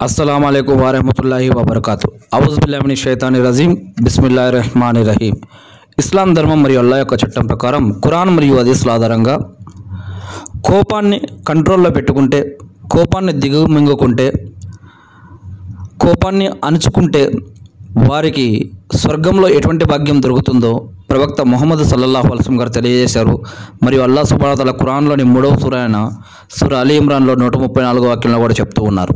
అస్సలం అయికు వరహమతుల్లాహి వబర్కాతు అవుజుబుల్లామిని షైతాని రజీం బిస్మిల్లా రెహమాన్ రహీం ఇస్లాం ధర్మం మరియు అల్లా యొక్క చట్టం ప్రకారం ఖురాన్ మరియు హదీసుల ఆధారంగా కోపాన్ని కంట్రోల్లో పెట్టుకుంటే కోపాన్ని దిగుమింగుకుంటే కోపాన్ని అణుచుకుంటే వారికి స్వర్గంలో ఎటువంటి భాగ్యం దొరుకుతుందో ప్రవక్త ముహమ్మద్ సల్లల్లాహు అలసం గారు తెలియజేశారు మరియు అల్లా సుబాతల ఖురాన్లోని మూడవ సూర అయిన సూర అలీ ఇమ్రాన్లో నూట ముప్పై నాలుగో వాక్యంలో కూడా చెప్తూ ఉన్నారు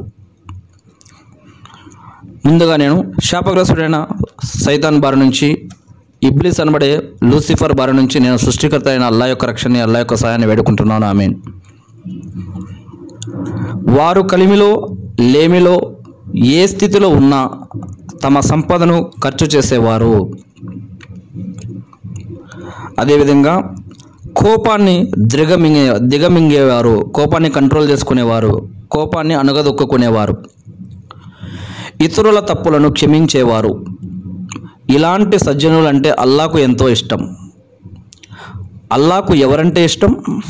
ముందుగా నేను శాపగ్రస్తుడైన సైతాన్ బారి నుంచి ఇబ్లీస్ అనబడే లూసిఫర్ బారి నుంచి నేను సృష్టికర్త అయిన అల్లా యొక్క రక్షణని అల్లా యొక్క సాయాన్ని వేడుకుంటున్నాను ఆమెన్ వారు కలిమిలో లేమిలో ఏ స్థితిలో ఉన్నా తమ సంపదను ఖర్చు చేసేవారు అదేవిధంగా కోపాన్ని దిగమింగే దిగమింగేవారు కోపాన్ని కంట్రోల్ చేసుకునేవారు కోపాన్ని అణగదొక్కుకునేవారు ఇతరుల తప్పులను క్షమించేవారు ఇలాంటి సజ్జనులు అంటే అల్లాకు ఎంతో ఇష్టం అల్లాకు ఎవరంటే ఇష్టం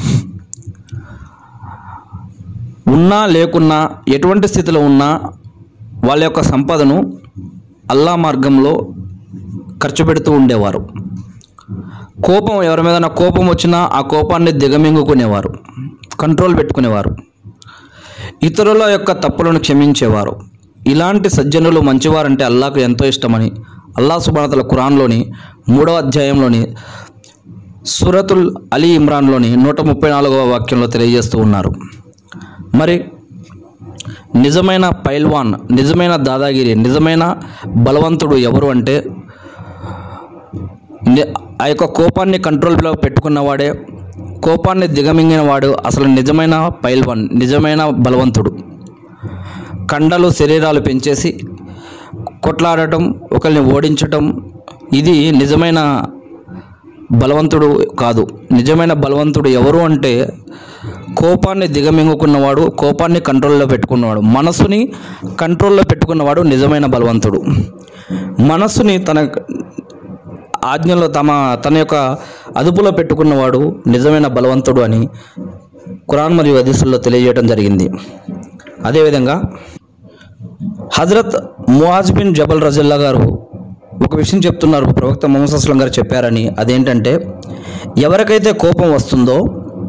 ఉన్నా లేకున్నా ఎటువంటి స్థితిలో ఉన్నా వాళ్ళ యొక్క సంపదను అల్లా మార్గంలో ఖర్చు పెడుతూ ఉండేవారు కోపం ఎవరి మీద కోపం వచ్చినా ఆ కోపాన్ని దిగమింగుకునేవారు కంట్రోల్ పెట్టుకునేవారు ఇతరుల యొక్క తప్పులను క్షమించేవారు ఇలాంటి సజ్జనులు మంచివారంటే అల్లాకు ఎంతో ఇష్టమని అల్లా సుబానతల ఖురాన్లోని మూడవ అధ్యాయంలోని సూరతుల్ అలీ ఇమ్రాన్లోని నూట ముప్పై నాలుగవ వాక్యంలో తెలియజేస్తూ ఉన్నారు మరి నిజమైన పైల్వాన్ నిజమైన దాదాగిరి నిజమైన బలవంతుడు ఎవరు అంటే ని- ఆ యొక్క కోపాన్ని కంట్రోల్లో పెట్టుకున్నవాడే కోపాన్ని దిగమింగిన వాడు అసలు నిజమైన పైల్వాన్ నిజమైన బలవంతుడు కండలు శరీరాలు పెంచేసి కొట్లాడటం ఒకరిని ఓడించటం ఇది నిజమైన బలవంతుడు కాదు నిజమైన బలవంతుడు ఎవరు అంటే కోపాన్ని దిగమింగుకున్నవాడు కోపాన్ని కంట్రోల్లో పెట్టుకున్నవాడు మనసుని కంట్రోల్లో పెట్టుకున్నవాడు నిజమైన బలవంతుడు మనస్సుని తన ఆజ్ఞలో తమ తన యొక్క అదుపులో పెట్టుకున్నవాడు నిజమైన బలవంతుడు అని ఖురాన్ మరియు హదీసుల్లో తెలియజేయడం జరిగింది అదేవిధంగా హజరత్ మువాజ్ బిన్ జబల్ రజల్లా గారు ఒక విషయం చెప్తున్నారు ప్రవక్త మొహమ్మద్ అస్లం గారు చెప్పారని అదేంటంటే ఎవరికైతే కోపం వస్తుందో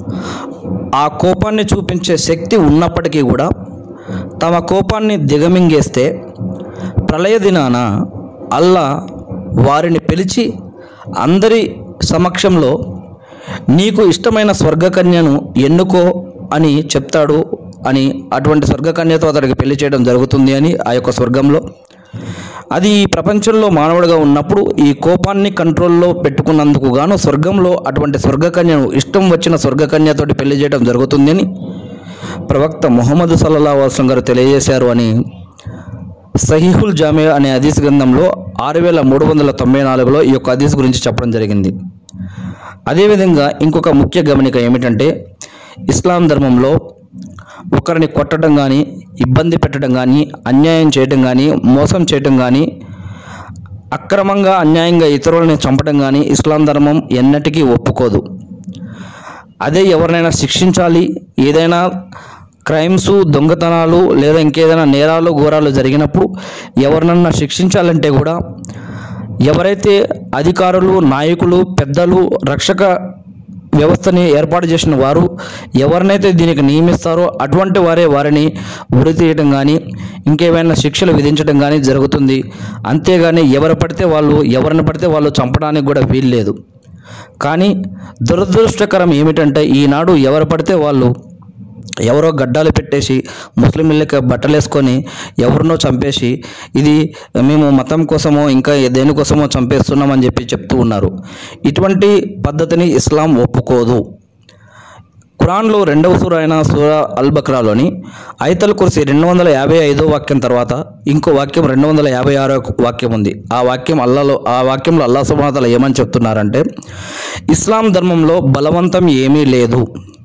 ఆ కోపాన్ని చూపించే శక్తి ఉన్నప్పటికీ కూడా తమ కోపాన్ని దిగమింగేస్తే ప్రళయ దినాన అల్లా వారిని పిలిచి అందరి సమక్షంలో నీకు ఇష్టమైన స్వర్గకన్యను ఎన్నుకో అని చెప్తాడు అని అటువంటి స్వర్గకన్యతో అతడికి పెళ్లి చేయడం జరుగుతుంది అని ఆ యొక్క స్వర్గంలో అది ఈ ప్రపంచంలో మానవుడిగా ఉన్నప్పుడు ఈ కోపాన్ని కంట్రోల్లో పెట్టుకున్నందుకు గాను స్వర్గంలో అటువంటి స్వర్గకన్యను ఇష్టం వచ్చిన స్వర్గకన్యతోటి పెళ్లి చేయడం జరుగుతుంది అని ప్రవక్త ముహమ్మద్ సల్లల్లా వసలం గారు తెలియజేశారు అని సహీహుల్ జామే అనే హదీస్ గ్రంథంలో ఆరు వేల మూడు వందల తొంభై నాలుగులో ఈ యొక్క హదీస్ గురించి చెప్పడం జరిగింది అదేవిధంగా ఇంకొక ముఖ్య గమనిక ఏమిటంటే ఇస్లాం ధర్మంలో ఒకరిని కొట్టడం కానీ ఇబ్బంది పెట్టడం కానీ అన్యాయం చేయడం కానీ మోసం చేయడం కానీ అక్రమంగా అన్యాయంగా ఇతరులని చంపడం కానీ ఇస్లాం ధర్మం ఎన్నటికీ ఒప్పుకోదు అదే ఎవరినైనా శిక్షించాలి ఏదైనా క్రైమ్స్ దొంగతనాలు లేదా ఇంకేదైనా నేరాలు ఘోరాలు జరిగినప్పుడు ఎవరినన్నా శిక్షించాలంటే కూడా ఎవరైతే అధికారులు నాయకులు పెద్దలు రక్షక వ్యవస్థని ఏర్పాటు చేసిన వారు ఎవరినైతే దీనికి నియమిస్తారో అటువంటి వారే వారిని ఉరి తీయడం కానీ ఇంకేమైనా శిక్షలు విధించడం కానీ జరుగుతుంది అంతేగాని ఎవరు పడితే వాళ్ళు ఎవరిని పడితే వాళ్ళు చంపడానికి కూడా వీల్లేదు కానీ దురదృష్టకరం ఏమిటంటే ఈనాడు ఎవరు పడితే వాళ్ళు ఎవరో గడ్డాలు పెట్టేసి ముస్లింలకి బట్టలు వేసుకొని ఎవరినో చంపేసి ఇది మేము మతం కోసమో ఇంకా దేనికోసమో చంపేస్తున్నామని చెప్పి చెప్తూ ఉన్నారు ఇటువంటి పద్ధతిని ఇస్లాం ఒప్పుకోదు ఖురాన్లో రెండవ సూర అయిన సూర అల్ బక్రాలోని ఐతల్ కుర్సీ రెండు వందల యాభై ఐదో వాక్యం తర్వాత ఇంకో వాక్యం రెండు వందల యాభై ఆరో వాక్యం ఉంది ఆ వాక్యం అల్లాలో ఆ వాక్యంలో అల్లా సుబాతలు ఏమని చెప్తున్నారంటే ఇస్లాం ధర్మంలో బలవంతం ఏమీ లేదు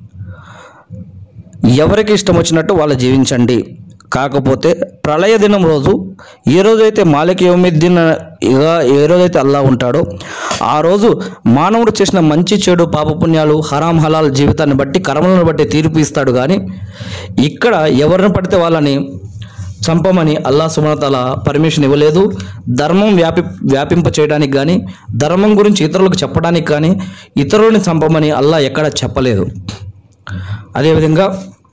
ఎవరికి ఇష్టం వచ్చినట్టు వాళ్ళు జీవించండి కాకపోతే ప్రళయ దినం రోజు ఏ రోజైతే మాలిక్ యోమిద్దీన్ ఇక ఏ రోజైతే అల్లా ఉంటాడో ఆ రోజు మానవుడు చేసిన మంచి చెడు పాపపుణ్యాలు హరాం హలాల్ జీవితాన్ని బట్టి కర్మలను బట్టి తీర్పు ఇస్తాడు కానీ ఇక్కడ ఎవరిని పడితే వాళ్ళని చంపమని అల్లా సుమనతల పర్మిషన్ ఇవ్వలేదు ధర్మం వ్యాపి వ్యాపింప చేయడానికి కానీ ధర్మం గురించి ఇతరులకు చెప్పడానికి కానీ ఇతరులని చంపమని అల్లా ఎక్కడ చెప్పలేదు అదేవిధంగా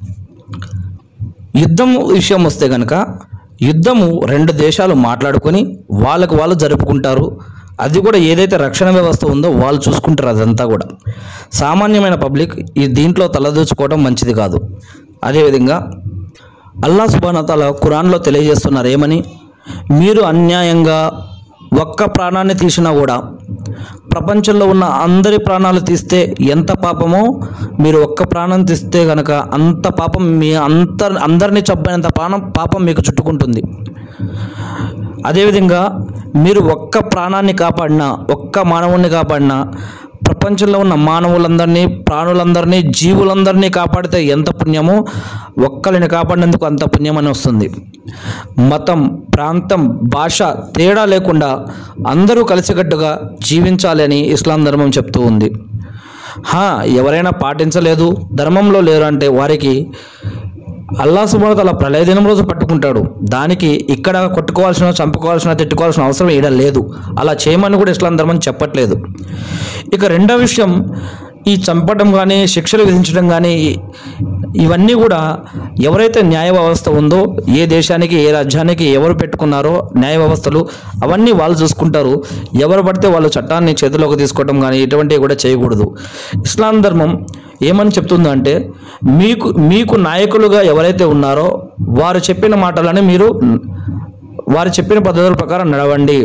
యుద్ధం విషయం వస్తే కనుక యుద్ధము రెండు దేశాలు మాట్లాడుకొని వాళ్ళకు వాళ్ళు జరుపుకుంటారు అది కూడా ఏదైతే రక్షణ వ్యవస్థ ఉందో వాళ్ళు చూసుకుంటారు అదంతా కూడా సామాన్యమైన పబ్లిక్ ఈ దీంట్లో తలదూచుకోవడం మంచిది కాదు అదేవిధంగా అల్లా సుబానతాల ఖురాన్లో తెలియజేస్తున్నారు ఏమని మీరు అన్యాయంగా ఒక్క ప్రాణాన్ని తీసినా కూడా ప్రపంచంలో ఉన్న అందరి ప్రాణాలు తీస్తే ఎంత పాపమో మీరు ఒక్క ప్రాణం తీస్తే కనుక అంత పాపం మీ అంత అందరినీ చంపినంత ప్రాణం పాపం మీకు చుట్టుకుంటుంది అదేవిధంగా మీరు ఒక్క ప్రాణాన్ని కాపాడినా ఒక్క మానవుణ్ణి కాపాడినా ప్రపంచంలో ఉన్న మానవులందరినీ ప్రాణులందరినీ జీవులందరినీ కాపాడితే ఎంత పుణ్యమో ఒక్కరిని కాపాడినందుకు అంత పుణ్యం అని వస్తుంది మతం ప్రాంతం భాష తేడా లేకుండా అందరూ కలిసికట్టుగా జీవించాలి అని ఇస్లాం ధర్మం చెప్తూ ఉంది హా ఎవరైనా పాటించలేదు ధర్మంలో లేరు అంటే వారికి అల్లా సుబానతల ప్రళయ దినం రోజు పట్టుకుంటాడు దానికి ఇక్కడ కొట్టుకోవాల్సిన చంపుకోవాల్సిన తిట్టుకోవాల్సిన అవసరం ఈడ లేదు అలా చేయమని కూడా ఇస్లాం ధర్మం చెప్పట్లేదు ఇక రెండో విషయం ఈ చంపడం కానీ శిక్షలు విధించడం కానీ ఇవన్నీ కూడా ఎవరైతే న్యాయ వ్యవస్థ ఉందో ఏ దేశానికి ఏ రాజ్యానికి ఎవరు పెట్టుకున్నారో న్యాయ వ్యవస్థలు అవన్నీ వాళ్ళు చూసుకుంటారు ఎవరు పడితే వాళ్ళు చట్టాన్ని చేతిలోకి తీసుకోవడం కానీ ఇటువంటివి కూడా చేయకూడదు ఇస్లాం ధర్మం ఏమని చెప్తుందంటే మీకు మీకు నాయకులుగా ఎవరైతే ఉన్నారో వారు చెప్పిన మాటలని మీరు వారు చెప్పిన పద్ధతుల ప్రకారం నడవండి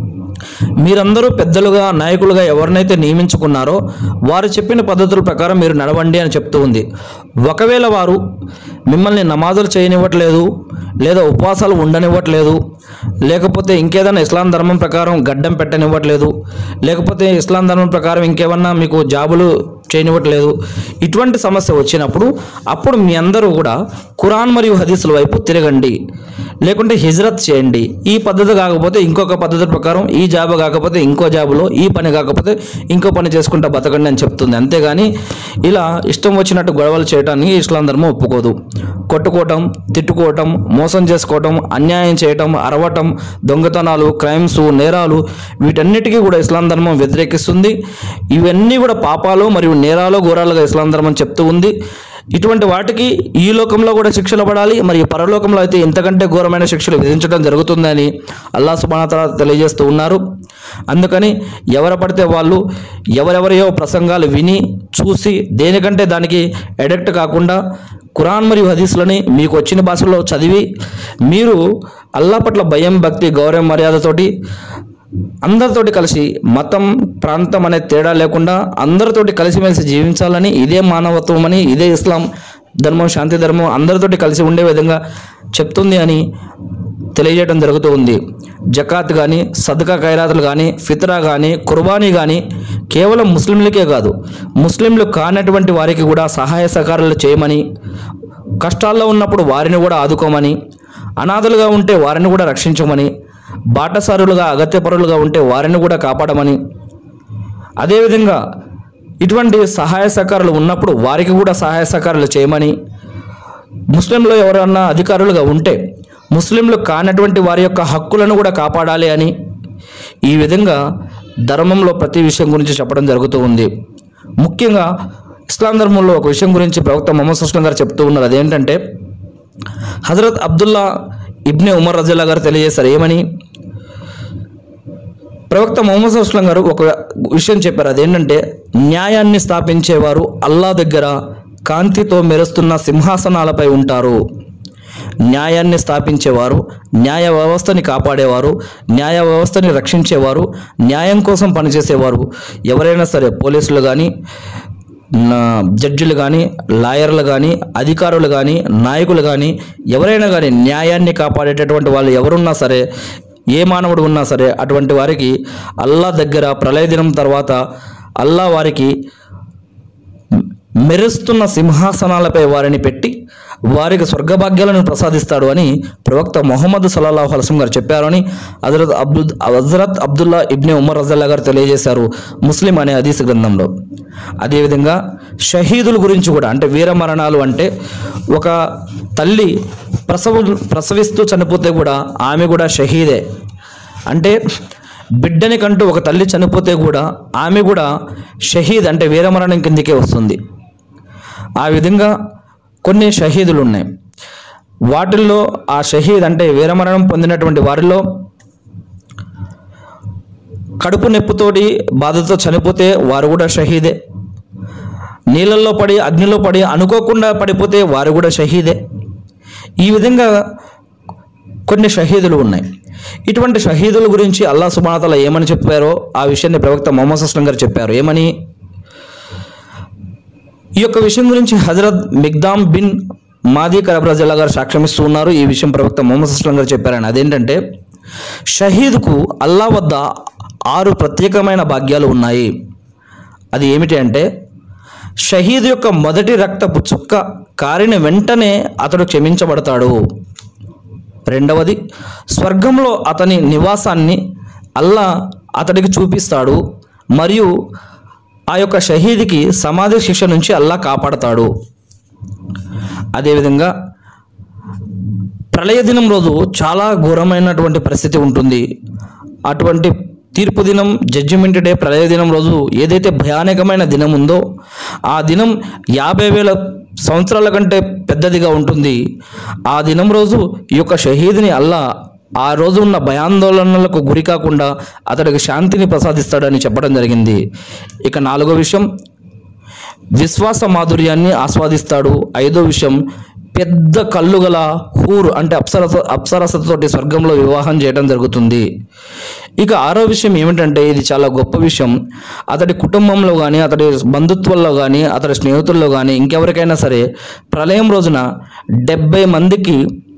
మీరందరూ పెద్దలుగా నాయకులుగా ఎవరినైతే నియమించుకున్నారో వారు చెప్పిన పద్ధతుల ప్రకారం మీరు నడవండి అని చెప్తూ ఉంది ఒకవేళ వారు మిమ్మల్ని నమాజులు చేయనివ్వట్లేదు లేదా ఉపవాసాలు ఉండనివ్వట్లేదు లేకపోతే ఇంకేదైనా ఇస్లాం ధర్మం ప్రకారం గడ్డం పెట్టనివ్వట్లేదు లేకపోతే ఇస్లాం ధర్మం ప్రకారం ఇంకేమన్నా మీకు జాబులు చేయనివ్వట్లేదు ఇటువంటి సమస్య వచ్చినప్పుడు అప్పుడు మీ అందరూ కూడా ఖురాన్ మరియు హదీసుల వైపు తిరగండి లేకుంటే హిజ్రత్ చేయండి ఈ పద్ధతి కాకపోతే ఇంకొక పద్ధతి ప్రకారం ఈ జాబ్ కాకపోతే ఇంకో జాబులో ఈ పని కాకపోతే ఇంకో పని చేసుకుంటా బతకండి అని చెప్తుంది అంతేగాని ఇలా ఇష్టం వచ్చినట్టు గొడవలు చేయడానికి ఇస్లాం ధర్మం ఒప్పుకోదు కొట్టుకోవటం తిట్టుకోవటం మోసం చేసుకోవటం అన్యాయం చేయటం అరవటం దొంగతనాలు క్రైమ్స్ నేరాలు వీటన్నిటికీ కూడా ఇస్లాం ధర్మం వ్యతిరేకిస్తుంది ఇవన్నీ కూడా పాపాలు మరియు నేరాలు ఘోరాలుగా ఇస్లాం ధర్మం చెప్తూ ఉంది ఇటువంటి వాటికి ఈ లోకంలో కూడా శిక్షలు పడాలి మరియు పరలోకంలో అయితే ఇంతకంటే ఘోరమైన శిక్షలు విధించడం జరుగుతుందని అల్లా సుబానతల తెలియజేస్తూ ఉన్నారు అందుకని ఎవరు పడితే వాళ్ళు ఎవరెవరియో ప్రసంగాలు విని చూసి దేనికంటే దానికి ఎడక్ట్ కాకుండా ఖురాన్ మరియు హదీసులని మీకు వచ్చిన భాషలో చదివి మీరు అల్లా పట్ల భయం భక్తి గౌరవం మర్యాదతోటి అందరితోటి కలిసి మతం ప్రాంతం అనే తేడా లేకుండా అందరితోటి కలిసిమెలిసి జీవించాలని ఇదే మానవత్వం అని ఇదే ఇస్లాం ధర్మం శాంతి ధర్మం అందరితోటి కలిసి ఉండే విధంగా చెప్తుంది అని తెలియజేయడం జరుగుతూ ఉంది జకాత్ కానీ సదకా ఖైరాతులు కానీ ఫిత్రా కానీ కుర్బానీ కానీ కేవలం ముస్లింలకే కాదు ముస్లింలు కానటువంటి వారికి కూడా సహాయ సహకారాలు చేయమని కష్టాల్లో ఉన్నప్పుడు వారిని కూడా ఆదుకోమని అనాథలుగా ఉంటే వారిని కూడా రక్షించమని బాటసారులుగా అగత్యపరులుగా ఉంటే వారిని కూడా కాపాడమని అదేవిధంగా ఇటువంటి సహాయ సహకారాలు ఉన్నప్పుడు వారికి కూడా సహాయ సహకారాలు చేయమని ముస్లింలు ఎవరన్నా అధికారులుగా ఉంటే ముస్లింలు కానటువంటి వారి యొక్క హక్కులను కూడా కాపాడాలి అని ఈ విధంగా ధర్మంలో ప్రతి విషయం గురించి చెప్పడం జరుగుతూ ఉంది ముఖ్యంగా ఇస్లాం ధర్మంలో ఒక విషయం గురించి ప్రవక్త మొహమ్మద్ సుస్లం గారు చెప్తూ ఉన్నారు అదేంటంటే హజరత్ అబ్దుల్లా ఇబ్నే ఉమర్ రజల్లా గారు తెలియజేశారు ఏమని ప్రవక్త మొహమ్మద్ సుస్లం గారు ఒక విషయం చెప్పారు అదేంటంటే న్యాయాన్ని స్థాపించేవారు అల్లా దగ్గర కాంతితో మెరుస్తున్న సింహాసనాలపై ఉంటారు న్యాయాన్ని స్థాపించేవారు న్యాయ వ్యవస్థని కాపాడేవారు న్యాయ వ్యవస్థని రక్షించేవారు న్యాయం కోసం పనిచేసేవారు ఎవరైనా సరే పోలీసులు కానీ నా- జడ్జిలు కానీ లాయర్లు కానీ అధికారులు కానీ నాయకులు కానీ ఎవరైనా కానీ న్యాయాన్ని కాపాడేటటువంటి వాళ్ళు ఎవరున్నా సరే ఏ మానవుడు ఉన్నా సరే అటువంటి వారికి అల్లా దగ్గర ప్రళయ దినం తర్వాత అల్లా వారికి మెరుస్తున్న సింహాసనాలపై వారిని పెట్టి వారికి స్వర్గభాగ్యాలను ప్రసాదిస్తాడు అని ప్రవక్త మొహమ్మద్ సల్లాహు అలసం గారు చెప్పారని హజరత్ అబ్దుల్ హజరత్ అబ్దుల్లా ఇబ్నే ఉమర్ రజల్లా గారు తెలియజేశారు ముస్లిం అనే హదీస్ గ్రంథంలో అదేవిధంగా షహీదుల గురించి కూడా అంటే వీర మరణాలు అంటే ఒక తల్లి ప్రసవ ప్రసవిస్తూ చనిపోతే కూడా ఆమె కూడా షహీదే అంటే బిడ్డని కంటూ ఒక తల్లి చనిపోతే కూడా ఆమె కూడా షహీద్ అంటే వీరమరణం కిందికే వస్తుంది ఆ విధంగా కొన్ని షహీదులు ఉన్నాయి వాటిల్లో ఆ షహీద్ అంటే వీరమరణం పొందినటువంటి వారిలో కడుపు నొప్పితోటి బాధతో చనిపోతే వారు కూడా షహీదే నీళ్ళల్లో పడి అగ్నిలో పడి అనుకోకుండా పడిపోతే వారు కూడా షహీదే ఈ విధంగా కొన్ని షహీదులు ఉన్నాయి ఇటువంటి షహీదుల గురించి అల్లా సుబానతల ఏమని చెప్పారో ఆ విషయాన్ని ప్రవక్త మొహమ్మద్ అస్లం గారు చెప్పారు ఏమని ఈ యొక్క విషయం గురించి హజరత్ మిగ్దాం బిన్ మాదీ కరబ్రజల్లా గారు సాక్ష్యమిస్తూ ఉన్నారు ఈ విషయం ప్రవక్త మొహమ్మద్ అస్లం గారు చెప్పారని అదేంటంటే షహీద్కు అల్లా వద్ద ఆరు ప్రత్యేకమైన భాగ్యాలు ఉన్నాయి అది ఏమిటి అంటే షహీద్ యొక్క మొదటి రక్తపు చుక్క కారిన వెంటనే అతడు క్షమించబడతాడు రెండవది స్వర్గంలో అతని నివాసాన్ని అల్లా అతడికి చూపిస్తాడు మరియు ఆ యొక్క షహీద్కి సమాధి శిక్ష నుంచి అల్లా కాపాడతాడు అదేవిధంగా ప్రళయ దినం రోజు చాలా ఘోరమైనటువంటి పరిస్థితి ఉంటుంది అటువంటి తీర్పు దినం జడ్జిమెంట్ డే ప్రళయ దినం రోజు ఏదైతే భయానకమైన దినం ఉందో ఆ దినం యాభై వేల సంవత్సరాల కంటే పెద్దదిగా ఉంటుంది ఆ దినం రోజు ఈ యొక్క షహీద్ని అల్లా ఆ రోజు ఉన్న భయాందోళనలకు గురి కాకుండా అతడికి శాంతిని ప్రసాదిస్తాడని చెప్పడం జరిగింది ఇక నాలుగో విషయం విశ్వాస మాధుర్యాన్ని ఆస్వాదిస్తాడు ఐదో విషయం పెద్ద కళ్ళు గల హూర్ అంటే అప్సరస అప్సరసతోటి స్వర్గంలో వివాహం చేయడం జరుగుతుంది ఇక ఆరో విషయం ఏమిటంటే ఇది చాలా గొప్ప విషయం అతడి కుటుంబంలో కానీ అతడి బంధుత్వంలో కానీ అతడి స్నేహితుల్లో కానీ ఇంకెవరికైనా సరే ప్రళయం రోజున డెబ్బై మందికి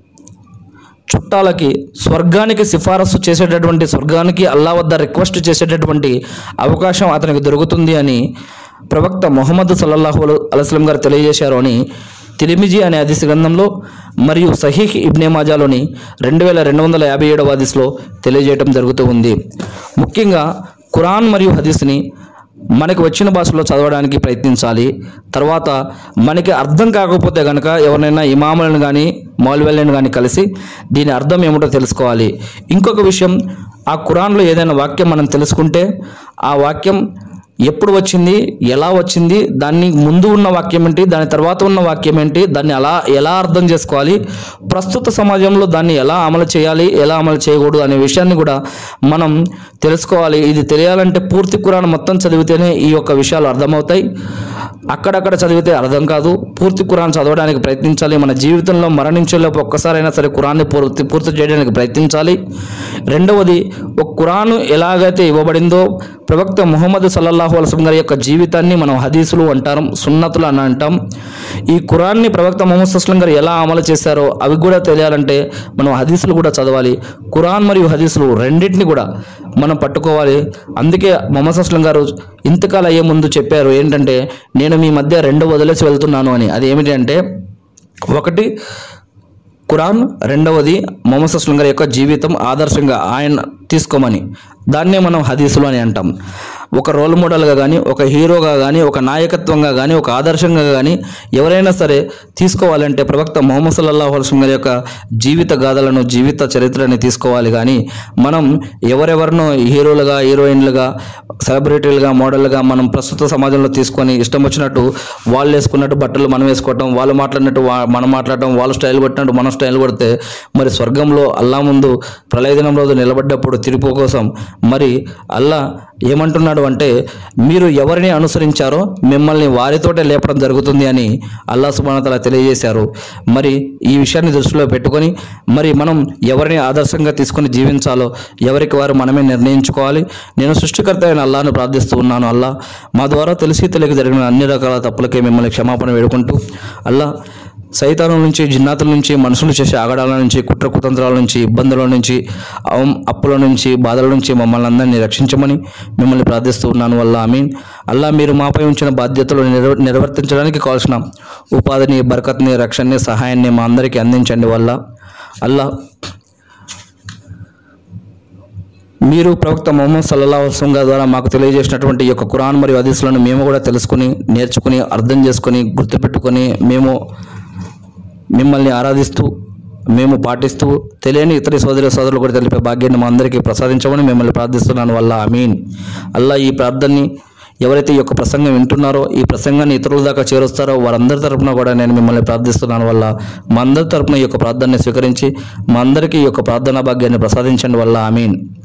చుట్టాలకి స్వర్గానికి సిఫారసు చేసేటటువంటి స్వర్గానికి అల్లా వద్ద రిక్వెస్ట్ చేసేటటువంటి అవకాశం అతనికి దొరుకుతుంది అని ప్రవక్త మొహమ్మద్ సల్లల్లాహు అలస్లం గారు తెలియజేశారు అని తిరిమిజీ అనే హదీస్ గ్రంథంలో మరియు సహీహ్ ఇబ్నే మాజాలోని రెండు వేల రెండు వందల యాభై ఏడవ హదీస్లో తెలియజేయడం జరుగుతూ ఉంది ముఖ్యంగా ఖురాన్ మరియు హదీస్ని మనకి వచ్చిన భాషలో చదవడానికి ప్రయత్నించాలి తర్వాత మనకి అర్థం కాకపోతే కనుక ఎవరినైనా ఇమాములను కానీ మౌల్వెల్ని కానీ కలిసి దీని అర్థం ఏమిటో తెలుసుకోవాలి ఇంకొక విషయం ఆ ఖురాన్లో ఏదైనా వాక్యం మనం తెలుసుకుంటే ఆ వాక్యం ఎప్పుడు వచ్చింది ఎలా వచ్చింది దాన్ని ముందు ఉన్న వాక్యం ఏంటి దాని తర్వాత ఉన్న వాక్యం ఏంటి దాన్ని అలా ఎలా అర్థం చేసుకోవాలి ప్రస్తుత సమాజంలో దాన్ని ఎలా అమలు చేయాలి ఎలా అమలు చేయకూడదు అనే విషయాన్ని కూడా మనం తెలుసుకోవాలి ఇది తెలియాలంటే పూర్తి కురాన్ మొత్తం చదివితేనే ఈ యొక్క విషయాలు అర్థమవుతాయి అక్కడక్కడ చదివితే అర్థం కాదు పూర్తి కురాన్ చదవడానికి ప్రయత్నించాలి మన జీవితంలో మరణించేలోపు ఒక్కసారైనా సరే కురాన్ని పూర్తి పూర్తి చేయడానికి ప్రయత్నించాలి రెండవది ఒక కురాను ఎలాగైతే ఇవ్వబడిందో ప్రవక్త ముహమ్మద్ సల్లల్లాహు అలసం గారి యొక్క జీవితాన్ని మనం హదీసులు అంటాం సున్నతులు అని అంటాం ఈ కురాన్ని ప్రవక్త ముహమ్మద్ అస్లం గారు ఎలా అమలు చేశారో అవి కూడా తెలియాలంటే మనం హదీసులు కూడా చదవాలి కురాన్ మరియు హదీసులు రెండింటిని కూడా మనం పట్టుకోవాలి అందుకే మొహమ్మద్ అస్లం గారు ఇంతకాలం అయ్యే ముందు చెప్పారు ఏంటంటే నేను మీ మధ్య రెండు వదిలేసి వెళ్తున్నాను అని అది ఏమిటి అంటే ఒకటి ఖురాన్ రెండవది మొహమ్మద్ అస్లం గారి యొక్క జీవితం ఆదర్శంగా ఆయన తీసుకోమని దాన్నే మనం హదీసులు అని అంటాం ఒక రోల్ మోడల్గా కానీ ఒక హీరోగా కానీ ఒక నాయకత్వంగా కానీ ఒక ఆదర్శంగా కానీ ఎవరైనా సరే తీసుకోవాలంటే ప్రవక్త మొహమ్మద్ సల్లల్లాహు అలైహి వసల్లం గారి యొక్క జీవిత గాథలను జీవిత చరిత్రని తీసుకోవాలి కానీ మనం ఎవరెవరినో హీరోలుగా హీరోయిన్లుగా సెలబ్రిటీలుగా మోడల్గా మనం ప్రస్తుత సమాజంలో తీసుకొని ఇష్టం వచ్చినట్టు వాళ్ళు వేసుకున్నట్టు బట్టలు మనం వేసుకోవటం వాళ్ళు మాట్లాడినట్టు వా- మనం మాట్లాడటం వాళ్ళు స్టైల్ కొట్టినట్టు మనం స్టైల్ కొడితే మరి స్వర్గంలో అల్లా ముందు ప్రళయ దినం రోజు నిలబడ్డప్పుడు తిరుపు కోసం మరి అల్లా ఏమంటున్నాడు అంటే మీరు ఎవరిని అనుసరించారో మిమ్మల్ని వారితోటే లేపడం జరుగుతుంది అని అల్లా సుబానతల తెలియజేశారు మరి ఈ విషయాన్ని దృష్టిలో పెట్టుకొని మరి మనం ఎవరిని ఆదర్శంగా తీసుకొని జీవించాలో ఎవరికి వారు మనమే నిర్ణయించుకోవాలి నేను సృష్టికర్త అయిన అల్లాను ప్రార్థిస్తూ ఉన్నాను అల్లా మా ద్వారా తెలిసి తెలియక జరిగిన అన్ని రకాల తప్పులకే మిమ్మల్ని క్షమాపణ వేడుకుంటూ అల్లా సైతానం నుంచి జిన్నాతుల నుంచి మనుషులు చేసే ఆగడాల నుంచి కుట్ర కుతంత్రాల నుంచి ఇబ్బందుల నుంచి అవం- అప్పుల నుంచి బాధల నుంచి మమ్మల్ని అందరినీ రక్షించమని మిమ్మల్ని ప్రార్థిస్తూ ఉన్నాను వల్ల ఆమీన్ అల్లా మీరు మాపై ఉంచిన బాధ్యతలు నిర్వ నిర్వర్తించడానికి కావాల్సిన ఉపాధిని బరకత్ని రక్షణని సహాయాన్ని మా అందరికీ అందించండి వల్ల అల్లా మీరు ప్రవక్త మొహమ్మద్ సల్లల్లా వసలం గారి ద్వారా మాకు తెలియజేసినటువంటి ఈ యొక్క ఖురాన్ మరియు హదీసులను మేము కూడా తెలుసుకుని నేర్చుకుని అర్థం చేసుకుని గుర్తుపెట్టుకొని మేము మిమ్మల్ని ఆరాధిస్తూ మేము పాటిస్తూ తెలియని ఇతర సోదరి సోదరులు కూడా తెలిపే భాగ్యాన్ని మా అందరికీ ప్రసాదించమని మిమ్మల్ని ప్రార్థిస్తున్నాను వల్ల అమీన్ అల్లా ఈ ప్రార్థనని ఎవరైతే ఈ యొక్క ప్రసంగం వింటున్నారో ఈ ప్రసంగాన్ని ఇతరుల దాకా చేరుస్తారో వారందరి తరపున కూడా నేను మిమ్మల్ని ప్రార్థిస్తున్నాను వల్ల మా అందరి తరపున ఈ యొక్క ప్రార్థనని స్వీకరించి మా అందరికీ ఈ యొక్క ప్రార్థనా భాగ్యాన్ని ప్రసాదించండి వల్ల అమీన్